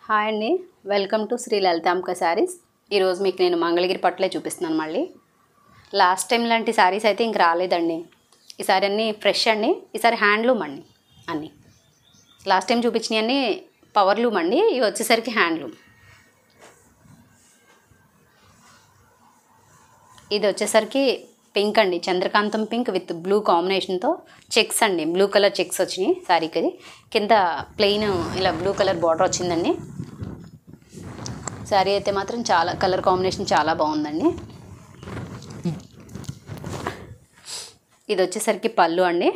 Hi అండి welcome to Sri Lalithanka sarees ఈరోజు మీకు నేను మంగళగిరి పట్టులే చూపిస్తున్నాను మళ్ళీ లాస్ట్ టైం లాంటి శారీస్ అయితే ఇంక రాలేదండి ఈసారి అన్నీ ఫ్రెష్ అండి ఈసారి హ్యాండ్లూమ్ అండి అన్నీ లాస్ట్ టైం చూపించినవి అన్నీ పవర్లూమ్ అండి ఇవి వచ్చేసరికి హ్యాండ్లూమ్ ఇది వచ్చేసరికి పింక్ అండి చంద్రకాంతం పింక్ విత్ బ్లూ కాంబినేషన్తో చెక్స్ అండి బ్లూ కలర్ చెక్స్ వచ్చినాయి శారీకి అది కింద ప్లెయిన్ ఇలా బ్లూ కలర్ బార్డర్ వచ్చిందండి శారీ అయితే మాత్రం చాలా కలర్ కాంబినేషన్ చాలా బాగుందండి ఇది వచ్చేసరికి పళ్ళు అండి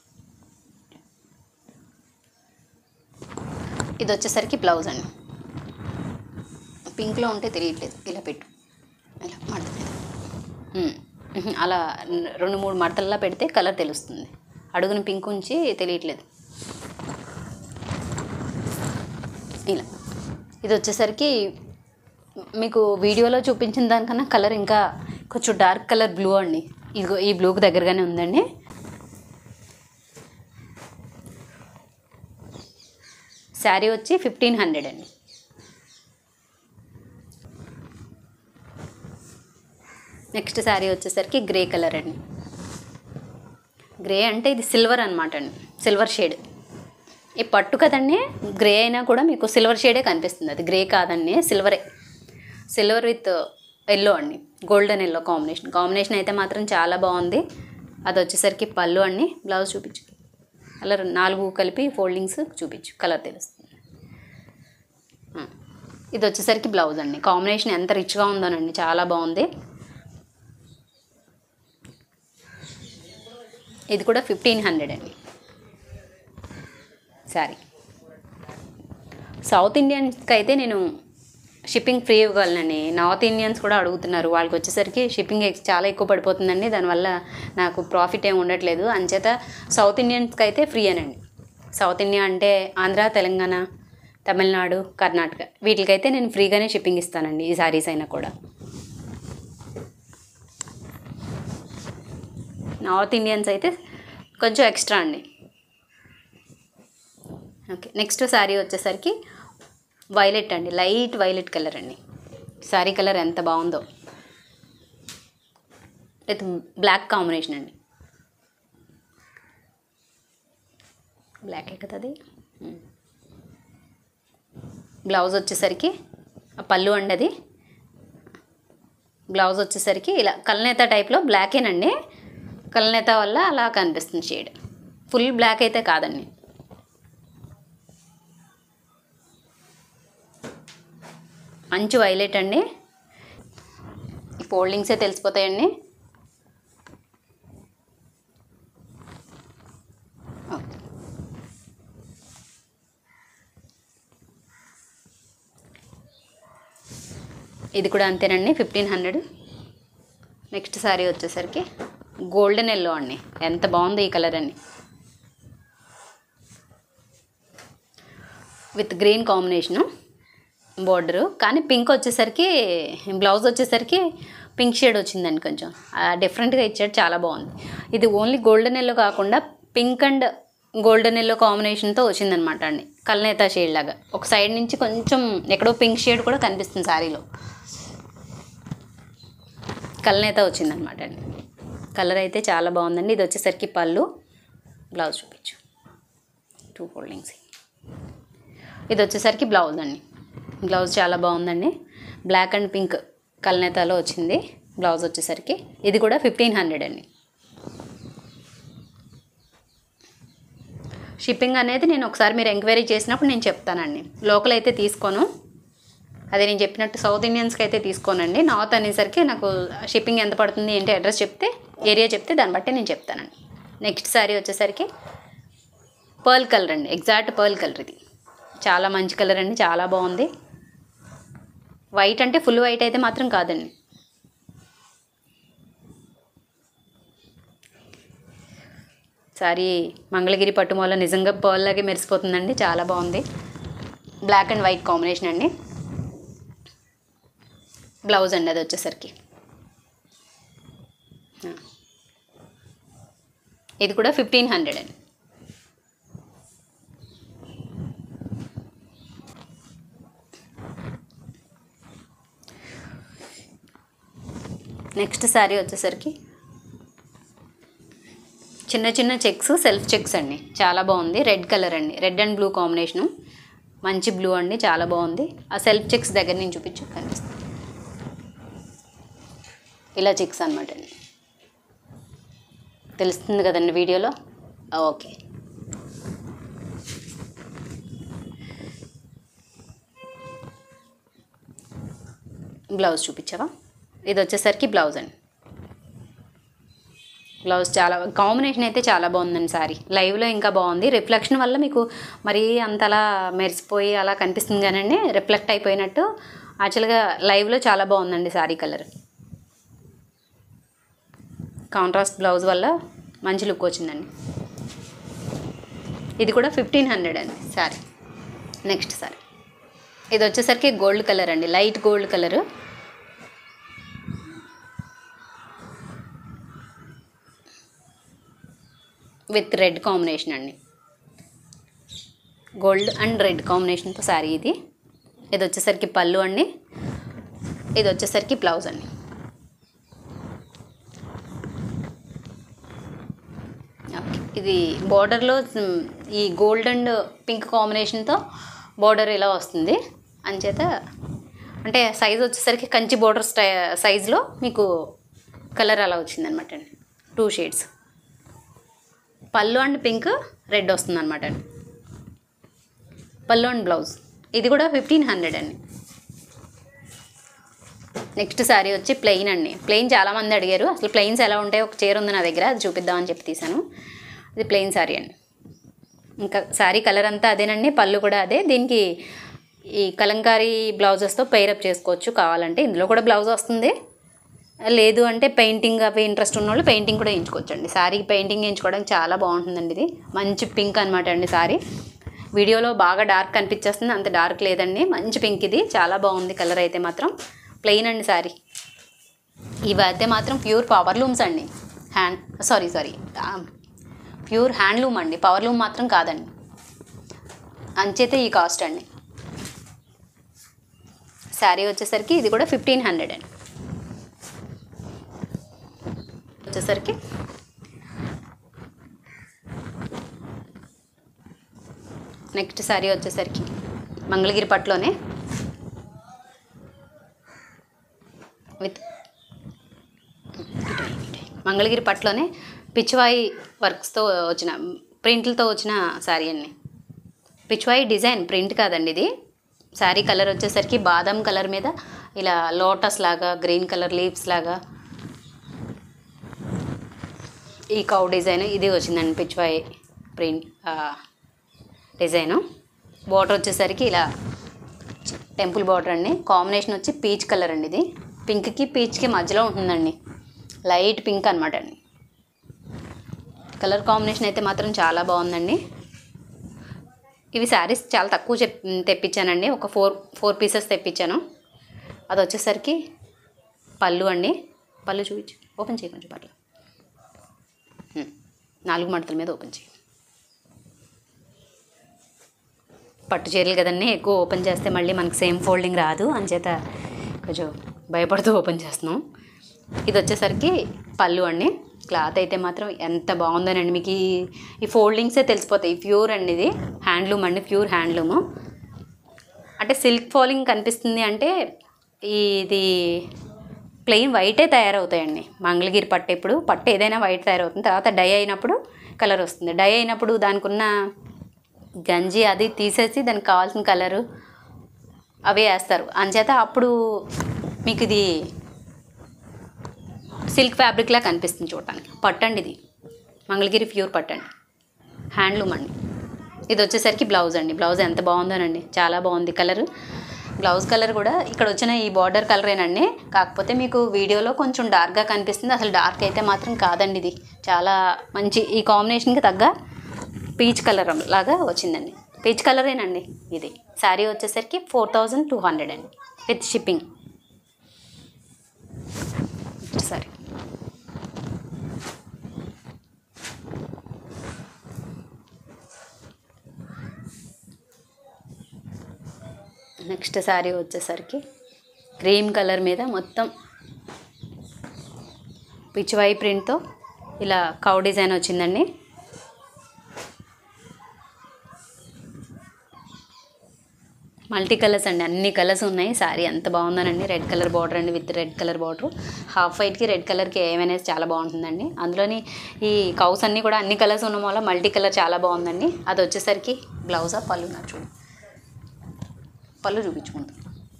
ఇది వచ్చేసరికి బ్లౌజ్ అండి పింక్లో ఉంటే తెలియట్లేదు ఇలా పెట్టు ఇలా మడత మీద ఉమ్. ఉహు, అలా న- రెండు మూడు మడతల్లా పెడితే కలర్ తెలుస్తుంది అడుగున పింక్ ఉంచి తెలియట్లేదు ఇలా ఇది వచ్చేసరికి మీకు వీడియోలో చూపించిన దానికన్నా కలర్ ఇంకా కొంచెం డార్క్ కలర్ బ్లూ అండి ఇదిగో ఈ బ్లూకి దగ్గరగానే ఉందండి శారీ వచ్చి ఫిఫ్టీన్ హండ్రెడ్ అండి నెక్స్ట్ శారీ వచ్చేసరికి గ్రే కలర్ అండి గ్రే అంటే ఇది సిల్వర్ అనమాట అండి సిల్వర్ షేడ్ ఈ పట్టు కదండి గ్రే అయినా కూడా మీకు సిల్వర్ షేడే కనిపిస్తుంది అది గ్రే కాదండి సిల్వరే సిల్వర్ విత్ ఎల్లో అండి గోల్డెన్ ఎల్లో కాంబినేషన్ కాంబినేషన్ అయితే మాత్రం చాలా బాగుంది అది వచ్చేసరికి పళ్ళు అండి బ్లౌజ్ చూపించు కలర్ నాలుగు కలిపి ఫోల్డింగ్స్ చూపించు కలర్ తెలుస్తుంది ఆ. ఇది వచ్చేసరికి బ్లౌజ్ అండి కాంబినేషన్ ఎంత రిచ్గా ఉందోనండి చాలా బాగుంది ఇది కూడా ఫిఫ్టీన్ హండ్రెడ్ అండి సారీ సౌత్ ఇండియన్స్కి అయితే నేను షిప్పింగ్ ఫ్రీ ఇవ్వగలనండి నార్త్ ఇండియన్స్ కూడా అడుగుతున్నారు వాళ్ళకి వచ్చేసరికి షిప్పింగ్ ఎక్స్ చాలా ఎక్కువ పడిపోతుందండి దానివల్ల నాకు ప్రాఫిట్ ఏమి ఉండట్లేదు అంచేత సౌత్ ఇండియన్స్కి అయితే ఫ్రీ అనండి సౌత్ ఇండియా అంటే ఆంధ్ర తెలంగాణ తమిళనాడు కర్ణాటక వీటికైతే నేను ఫ్రీగానే షిప్పింగ్ ఇస్తానండి ఈ శారీస్ అయినా కూడా నార్త్ ఇండియన్స్ అయితే కొంచెం ఎక్స్ట్రా అండి ఓకే నెక్స్ట్ శారీ వచ్చేసరికి వైలెట్ అండి లైట్ వైలెట్ కలర్ అండి శారీ కలర్ ఎంత బాగుందో విత్ బ్లాక్ కాంబినేషన్ అండి బ్లాకే కదా అది బ్లౌజ్ వచ్చేసరికి ఆ పళ్ళు అండి అది బ్లౌజ్ వచ్చేసరికి ఇలా కల్నేత టైప్లో బ్లాకేనండి కల్నేత వల్ల అలా కనిపిస్తుంది షేడ్ ఫుల్ బ్లాక్ అయితే కాదండి మంచి వైలెట్ అండి ఈ ఫోల్డింగ్సే తెలిసిపోతాయండి ఓకే. ఇది కూడా అంతేనండి ఫిఫ్టీన్ హండ్రెడ్ నెక్స్ట్ శారీ వచ్చేసరికి గోల్డెన్ ఎల్లో అండి ఎంత బాగుంది ఈ కలర్ అండి విత్ గ్రీన్ కాంబినేషను బోర్డరు కానీ పింక్ వచ్చేసరికి బ్లౌజ్ వచ్చేసరికి పింక్ షేడ్ వచ్చిందండి కొంచెం డిఫరెంట్గా ఇచ్చాడు చాలా బాగుంది ఇది ఓన్లీ గోల్డెన్ ఎల్లో కాకుండా పింక్ అండ్ గోల్డెన్ ఎల్లో కాంబినేషన్తో వచ్చిందనమాట అండి కల్నేత షేడ్ లాగా ఒక సైడ్ నుంచి కొంచెం ఎక్కడో పింక్ షేడ్ కూడా కనిపిస్తుంది శారీలో కల్నేత వచ్చిందనమాట అండి కలర్ అయితే చాలా బాగుందండి ఇది వచ్చేసరికి పళ్ళు బ్లౌజ్ చూపించు టూ ఫోల్డింగ్స్ ఇది వచ్చేసరికి బ్లౌజ్ అండి బ్లౌజ్ చాలా బాగుందండి బ్లాక్ అండ్ పింక్ కల్నేతాలో వచ్చింది బ్లౌజ్ వచ్చేసరికి ఇది కూడా ఫిఫ్టీన్ హండ్రెడ్ అండి షిప్పింగ్ అనేది నేను ఒకసారి మీరు ఎంక్వైరీ చేసినప్పుడు నేను చెప్తానండి లోకల్ అయితే తీసుకోను అదే నేను చెప్పినట్టు సౌత్ ఇండియన్స్కి అయితే తీసుకోనండి నార్త్ అనేసరికి నాకు షిప్పింగ్ ఎంత పడుతుంది ఏంటి అడ్రస్ చెప్తే ఏరియా చెప్తే దాన్ని బట్టి నేను చెప్తానండి నెక్స్ట్ శారీ వచ్చేసరికి పర్ల్ కలర్ అండి ఎగ్జాక్ట్ పర్ల్ కలర్ ఇది చాలా మంచి కలర్ అండి చాలా బాగుంది వైట్ అంటే ఫుల్ వైట్ అయితే మాత్రం కాదండి సారీ మంగళగిరి పట్టుమూల నిజంగా పర్ల్ లాగే మెరిసిపోతుందండి చాలా బాగుంది బ్లాక్ అండ్ వైట్ కాంబినేషన్ అండి బ్లౌజ్ అండి అది వచ్చేసరికి ఆ. ఇది కూడా ఫిఫ్టీన్ హండ్రెడ్ అండి నెక్స్ట్ శారీ వచ్చేసరికి చిన్న చిన్న చెక్స్ సెల్ఫ్ చెక్స్ అండి చాలా బాగుంది రెడ్ కలర్ అండి రెడ్ అండ్ బ్లూ కాంబినేషను మంచి బ్లూ అండి చాలా బాగుంది ఆ సెల్ఫ్ చెక్స్ దగ్గర నుంచి చూపించు కనిపిస్తుంది ఇలా చెక్స్ అనమాట అండి తెలుస్తుంది కదండి వీడియోలో ఆ, ఓకే బ్లౌజ్ చూపించావా ఇది వచ్చేసరికి బ్లౌజ్ అండి బ్లౌజ్ చాలా కాంబినేషన్ అయితే చాలా బాగుందండి సారీ లైవ్లో ఇంకా బాగుంది రిఫ్లెక్షన్ వల్ల మీకు మరీ అంతలా మెరిసిపోయి అలా కనిపిస్తుంది కానండి రిఫ్లెక్ట్ అయిపోయినట్టు యాక్చువల్గా లైవ్లో చాలా బాగుందండి సారీ కలర్ కాంట్రాస్ట్ బ్లౌజ్ వల్ల మంచి లుక్ వచ్చిందండి ఇది కూడా ఫిఫ్టీన్ హండ్రెడ్ అండి సారీ నెక్స్ట్ సారీ ఇది వచ్చేసరికి గోల్డ్ కలర్ అండి light gold colour with red combination అండి గోల్డ్ అండ్ రెడ్ కాంబినేషన్తో శారీ ఇది ఇది వచ్చేసరికి పళ్ళు అండి ఇది వచ్చేసరికి బ్లౌజ్ అండి ఓకే ఇది బార్డర్లో ఈ గోల్డ్ అండ్ పింక్ కాంబినేషన్తో బార్డర్ ఇలా వస్తుంది అంచేత అంటే సైజ్ వచ్చేసరికి కంచి బార్డర్ స్టై సైజులో మీకు కలర్ అలా వచ్చిందనమాట అండి టూ షేడ్స్ పళ్ళు అండ్ పింక్ రెడ్ వస్తుంది అనమాట అండి పళ్ళు అండ్ బ్లౌజ్ ఇది కూడా ఫిఫ్టీన్ హండ్రెడ్ అండి నెక్స్ట్ శారీ వచ్చి ప్లెయిన్ అండి ప్లెయిన్ చాలామంది అడిగారు అసలు ప్లెయిన్స్ ఎలా ఉంటాయి ఒక చీర ఉంది నా దగ్గర అది చూపిద్దామని చెప్పి తీసాను ఇది ప్లెయిన్ శారీ అండి ఇంకా శారీ కలర్ అంతా అదేనండి పళ్ళు కూడా అదే దీనికి ఈ కలంకారీ బ్లౌజెస్తో పేరప్ చేసుకోవచ్చు కావాలంటే ఇందులో కూడా బ్లౌజ్ వస్తుంది లేదు అంటే పెయింటింగ్ అవి ఇంట్రెస్ట్ ఉన్న వాళ్ళు పెయింటింగ్ కూడా వేయించుకోవచ్చు అండి శారీకి పెయింటింగ్ వేయించుకోవడానికి చాలా బాగుంటుందండి ఇది మంచి పింక్ అనమాట అండి శారీ వీడియోలో బాగా డార్క్ కనిపించేస్తుంది అంత డార్క్ లేదండి మంచి పింక్ ఇది చాలా బాగుంది కలర్ అయితే మాత్రం ప్లెయిన్ అండి శారీ ఇవి అయితే మాత్రం ప్యూర్ పవర్ లూమ్స్ అండి hand sorry sorry pure handloom అండి పవర్ లూమ్ మాత్రం కాదండి అంచేతే ఈ కాస్ట్ అండి శారీ వచ్చేసరికి ఇది కూడా ఫిఫ్టీన్ హండ్రెడ్ అండి వచ్చేసరికి నెక్స్ట్ శారీ వచ్చేసరికి మంగళగిరి పట్టులోనే విత్ మంగళగిరి పట్టులోనే పిచ్చివాయి వర్క్స్తో వచ్చిన ప్రింట్లతో వచ్చిన శారీ అండి పిచ్చివాయి డిజైన్ ప్రింట్ కాదండి ఇది శారీ కలర్ వచ్చేసరికి బాదం కలర్ మీద ఇలా లోటస్ లాగా గ్రీన్ కలర్ లీవ్స్ లాగా ఈ కౌ డిజైన్ ఇది వచ్చిందండి పిచ్చివాయి ప్రింట్ డిజైను బార్డర్ వచ్చేసరికి ఇలా టెంపుల్ బార్డర్ అండి కాంబినేషన్ వచ్చి పీచ్ కలర్ అండి ఇది పింక్కి పీచ్కి మధ్యలో ఉంటుందండి లైట్ పింక్ అనమాట అండి కలర్ కాంబినేషన్ అయితే మాత్రం చాలా బాగుందండి ఇవి శారీస్ చాలా తక్కువ చెప్ తెప్పించానండి ఒక ఫోర్ ఫోర్ పీసెస్ తెప్పించాను అది వచ్చేసరికి పళ్ళు అండి పళ్ళు చూపించు ఓపెన్ చేయి కొంచెం పర్లేదు హ్మ్. నాలుగు మడతల మీద ఓపెన్ చేయి పట్టు చీరలు కదండి ఎక్కువ ఓపెన్ చేస్తే మళ్ళీ మనకి సేమ్ ఫోల్డింగ్ రాదు అంచేత కొంచెం భయపడుతూ ఓపెన్ చేస్తున్నాం ఇది వచ్చేసరికి పళ్ళు అండి క్లాత్ అయితే మాత్రం ఎంత బాగుందోనండి మీకు ఈ ఈ ఫోల్డింగ్సే తెలిసిపోతాయి ప్యూర్ అండి ఇది హ్యాండ్లూమ్ అండి ప్యూర్ హ్యాండ్లూము అంటే సిల్క్ ఫాలింగ్ కనిపిస్తుంది అంటే ఇది ప్లెయిన్ వైటే తయారవుతాయండి మంగళగిరి పట్టు ఇప్పుడు పట్టు ఏదైనా వైట్ తయారవుతుంది తర్వాత డై అయినప్పుడు కలర్ వస్తుంది డై అయినప్పుడు దానికి ఉన్న గంజి అది తీసేసి దానికి కావాల్సిన కలరు అవే వేస్తారు అంచేత అప్పుడు మీకు ఇది సిల్క్ ఫ్యాబ్రిక్లా కనిపిస్తుంది చూడటానికి పట్టండి ఇది మంగళగిరి ప్యూర్ పట్టండి హ్యాండ్లూమ్ అండి ఇది వచ్చేసరికి బ్లౌజ్ అండి బ్లౌజ్ ఎంత బాగుందోనండి చాలా బాగుంది కలర్ బ్లౌజ్ కలర్ కూడా ఇక్కడ వచ్చిన ఈ బార్డర్ కలరేనండి కాకపోతే మీకు వీడియోలో కొంచెం డార్క్గా కనిపిస్తుంది అసలు డార్క్ అయితే మాత్రం కాదండి ఇది చాలా మంచి ఈ కాంబినేషన్కి తగ్గ పీచ్ కలర్ లాగా వచ్చిందండి పీచ్ కలరేనండి ఇది శారీ వచ్చేసరికి ఫోర్ థౌజండ్ టూ హండ్రెడ్ అండి విత్ షిప్పింగ్ సరే నెక్స్ట్ శారీ వచ్చేసరికి క్రీమ్ కలర్ మీద మొత్తం పిచ్చివాయి ప్రింట్తో ఇలా కౌ డిజైన్ వచ్చిందండి మల్టీ కలర్స్ అండి అన్ని కలర్స్ ఉన్నాయి శారీ ఎంత బాగుందనండి రెడ్ కలర్ బార్డర్ అండి with red colour border half వైట్కి రెడ్ కలర్కి ఏమైనా చాలా బాగుంటుందండి అందులోని ఈ కౌస్ అన్నీ కూడా అన్ని కలర్స్ ఉన్న వల్ల మల్టీ కలర్ చాలా బాగుందండి అది వచ్చేసరికి బ్లౌజా పళ్ళు నాకు చూడు పళ్ళు చూపించుకుంటాం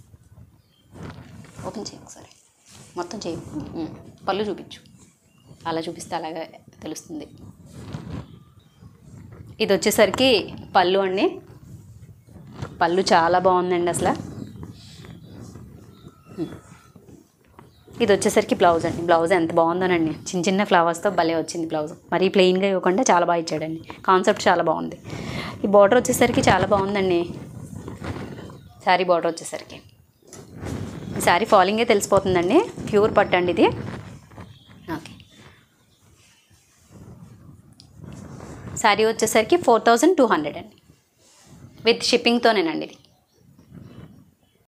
ఓపెన్ చేయి ఒకసారి మొత్తం చేయి ఉమ్. పళ్ళు చూపించు అలా చూపిస్తే అలాగే తెలుస్తుంది ఇది వచ్చేసరికి పళ్ళు అండి పళ్ళు చాలా బాగుందండి అసలు ఉమ్. ఇది వచ్చేసరికి బ్లౌజ్ అండి బ్లౌజ్ ఎంత బాగుందోనండి చిన్న చిన్న ఫ్లవర్స్తో భలే వచ్చింది బ్లౌజ్ మరీ ప్లెయిన్గా ఇవ్వకుండా చాలా బాగా ఇచ్చాడండి కాన్సెప్ట్ చాలా బాగుంది ఈ బార్డర్ వచ్చేసరికి చాలా బాగుందండి శారీ బార్డర్ వచ్చేసరికి ఈ శారీ ఫాలింగే తెలిసిపోతుందండి ప్యూర్ పట్టు అండి ఇది ఓకే శారీ వచ్చేసరికి ఫోర్ థౌజండ్ టూ హండ్రెడ్ అండి విత్ షిప్పింగ్తోనేనండి ఇది